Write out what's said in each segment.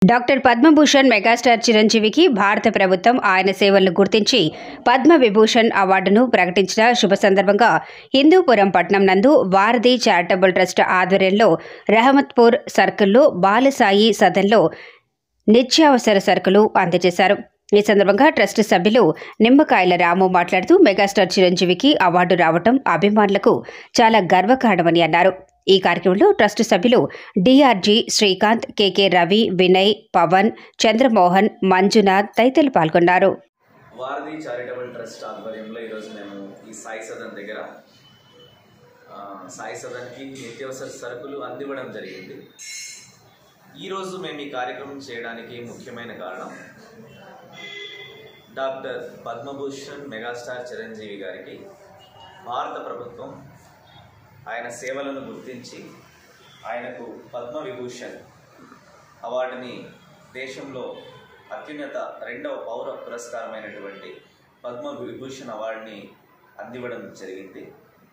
doctor Padma Bhushan megastar చిరంజీవికి భారత ప్రభుత్వం ఆయన సేవలను గుర్తించి పద్మ విభూషణ్ అవార్డును ప్రకటించిన శుభ సందర్భంగా హిందూపురం పట్నం నందు వారధి చారిటబుల్ ట్రస్ట్ ఆధ్వర్యంలో రహమత్పూర్ సర్కిల్లో బాలసాయి సదన్లో నిత్యావసర సరుకులు అందజేశారు ఈ సందర్భంగా ట్రస్ట్ సభ్యులు నిమ్మకాయల రాము మాట్లాడుతూ మెగాస్టార్ చిరంజీవికి అవార్డు రావటం అభిమానులకు చాలా గర్వకారణమని అన్నారు ఈ కార్యక్రమంలో ట్రస్ట్ సభ్యులు డిఆర్జీ శ్రీకాంత్ కెకే రవి వినయ్ పవన్ చంద్రమోహన్ మంజునాథ్ తదితరులు పాల్గొన్నారు వారధి చారిటబుల్ ట్రస్ట్ ఆధ్వర్యంలో ఈరోజు మేము ఈ సాయి సదన్ దగ్గర ఆ, సాయి సదన్కి నిత్యావసర సరుకులు అందివ్వడం జరిగింది ఈరోజు మేము ఈ కార్యక్రమం చేయడానికి ముఖ్యమైన కారణం డాక్టర్ పద్మభూషణ్ మెగాస్టార్ చిరంజీవి గారికి భారత ప్రభుత్వం ఆయన సేవలను గుర్తించి ఆయనకు పద్మ విభూషణ్ అవార్డుని దేశంలో అత్యున్నత రెండవ పౌర పురస్కారమైనటువంటి పద్మ విభూషణ్ అవార్డుని అందివ్వడం జరిగింది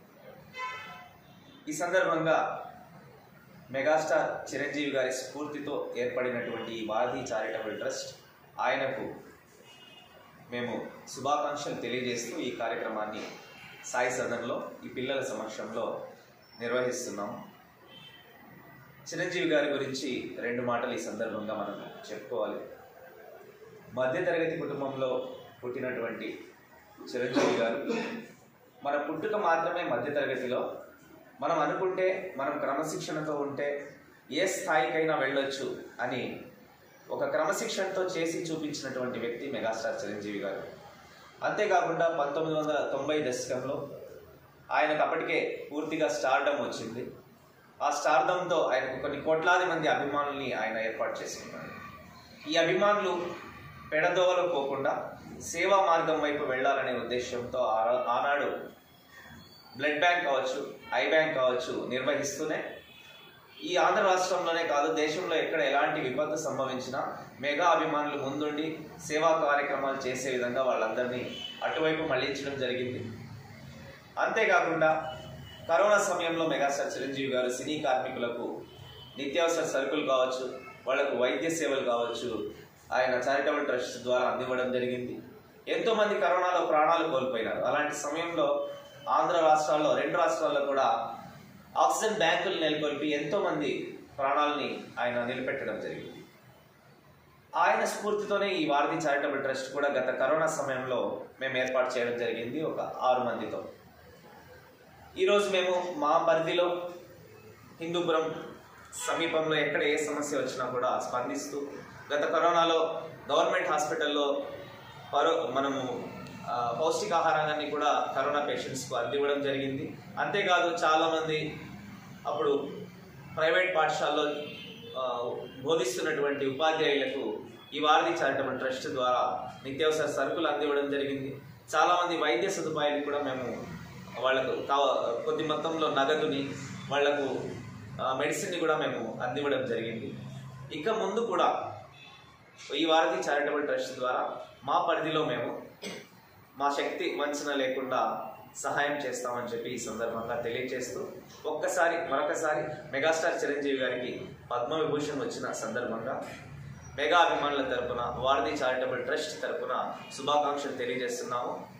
ఈ సందర్భంగా మెగాస్టార్ చిరంజీవి గారి స్ఫూర్తితో ఏర్పడినటువంటి ఈ వారధి చారిటబుల్ ట్రస్ట్ ఆయనకు మేము శుభాకాంక్షలు తెలియజేస్తూ ఈ కార్యక్రమాన్ని సాయి సదన్లో ఈ పిల్లల సమక్షంలో నిర్వహిస్తున్నాము చిరంజీవి గారి గురించి రెండు మాటలు ఈ సందర్భంగా మనం చెప్పుకోవాలి మధ్యతరగతి కుటుంబంలో పుట్టినటువంటి చిరంజీవి గారు మన పుట్టుక మాత్రమే మధ్యతరగతిలో మనం అనుకుంటే మనం క్రమశిక్షణతో ఉంటే ఏ స్థాయికైనా వెళ్ళొచ్చు అని ఒక క్రమశిక్షణతో చేసి చూపించినటువంటి వ్యక్తి మెగాస్టార్ చిరంజీవి గారు అంతేకాకుండా పంతొమ్మిది వందల తొంభై దశకంలో ఆయనకు అప్పటికే పూర్తిగా స్టార్డమ్ వచ్చింది ఆ స్టార్డంతో ఆయనకు కొన్ని కోట్లాది మంది అభిమానుల్ని ఆయన ఏర్పాటు చేసుకున్నాడు ఈ అభిమానులు పెడదోవలు పోకుండా సేవా మార్గం వైపు వెళ్ళాలనే ఉద్దేశంతో ఆ- ఆనాడు బ్లడ్ బ్యాంక్ కావచ్చు ఐ బ్యాంక్ కావచ్చు నిర్వహిస్తూనే ఈ ఆంధ్ర రాష్ట్రంలోనే కాదు దేశంలో ఎక్కడ ఎలాంటి విపత్తు సంభవించినా మెగా అభిమానులు ముందుండి సేవా కార్యక్రమాలు చేసే విధంగా వాళ్ళందరినీ అటువైపు మళ్లించడం జరిగింది అంతేకాకుండా కరోనా సమయంలో మెగాస్టార్ చిరంజీవి గారు సినీ కార్మికులకు నిత్యావసర సరుకులు కావచ్చు వాళ్లకు వైద్య సేవలు కావచ్చు ఆయన చారిటబుల్ ట్రస్ట్ ద్వారా అందివ్వడం జరిగింది ఎంతోమంది కరోనాలో ప్రాణాలు కోల్పోయినారు అలాంటి సమయంలో ఆంధ్ర రాష్ట్రాల్లో రెండు రాష్ట్రాల్లో కూడా ఆక్సిజన్ బ్యాంకులు నెలకొల్పి ఎంతోమంది ప్రాణాలని ఆయన నిలబెట్టడం జరిగింది ఆయన స్ఫూర్తితోనే ఈ వారధి చారిటబుల్ ట్రస్ట్ కూడా గత కరోనా సమయంలో మేము ఏర్పాటు చేయడం జరిగింది ఒక ఆరు మందితో ఈరోజు మేము మా పరిధిలో హిందూపురం సమీపంలో ఎక్కడ ఏ సమస్య వచ్చినా కూడా స్పందిస్తూ గత కరోనాలో గవర్నమెంట్ హాస్పిటల్లో పరో మనము ఆ, పౌష్టికాహారాన్ని కూడా కరోనా పేషెంట్స్కు అందివ్వడం జరిగింది అంతేకాదు చాలామంది అప్పుడు ప్రైవేట్ పాఠశాలలో ఆ, బోధిస్తున్నటువంటి ఉపాధ్యాయులకు ఈ వారధి చారిటబుల్ ట్రస్ట్ ద్వారా నిత్యావసర సరుకులు అందివ్వడం జరిగింది చాలామంది వైద్య సదుపాయాలు కూడా మేము వాళ్ళకు కావ కొద్ది మొత్తంలో నగదుని వాళ్లకు మెడిసిన్ని కూడా మేము అందివ్వడం జరిగింది ఇక ముందు కూడా ఈ వారధి చారిటబుల్ ట్రస్ట్ ద్వారా మా పరిధిలో మేము మా శక్తి వంచన లేకుండా సహాయం చేస్తామని చెప్పి ఈ సందర్భంగా తెలియజేస్తూ ఒక్కసారి మరొకసారి మెగాస్టార్ చిరంజీవి గారికి పద్మ విభూషణ్ వచ్చిన సందర్భంగా మెగా అభిమానుల తరపున వారధి చారిటబుల్ ట్రస్ట్ తరపున శుభాకాంక్షలు తెలియజేస్తున్నాము